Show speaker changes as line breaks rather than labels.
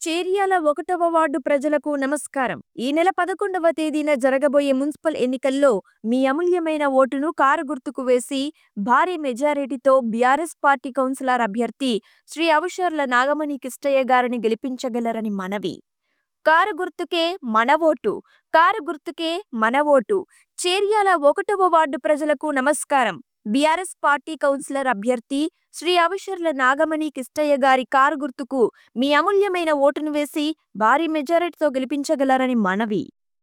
చేర్యాల ఒకటవ వార్డు ప్రజలకు నమస్కారం ఈ నెల పదకొండవ తేదీన జరగబోయే మున్సిపల్ ఎన్నికల్లో మీ అమూల్యమైన ఓటును కారు గుర్తుకు వేసి భారీ మెజారిటీతో బీఆర్ఎస్ పార్టీ కౌన్సిలర్ అభ్యర్థి శ్రీ అవషర్ల నాగమణి కిష్టయ్య గారిని గెలిపించగలరని మనవి కారు గుర్తుకే మన ఓటు కారు గుర్తుకే మన ఓటు చేర్యాల ఒకటవ వార్డు ప్రజలకు నమస్కారం బీఆర్ఎస్ పార్టీ కౌన్సిలర్ అభ్యర్థి శ్రీ అవషర్ల నాగమణి కిష్టయ్య గారి కారు గుర్తుకు మీ అమూల్యమైన ఓటును వేసి భారీ మెజారిటీతో గెలిపించగలరని మనవి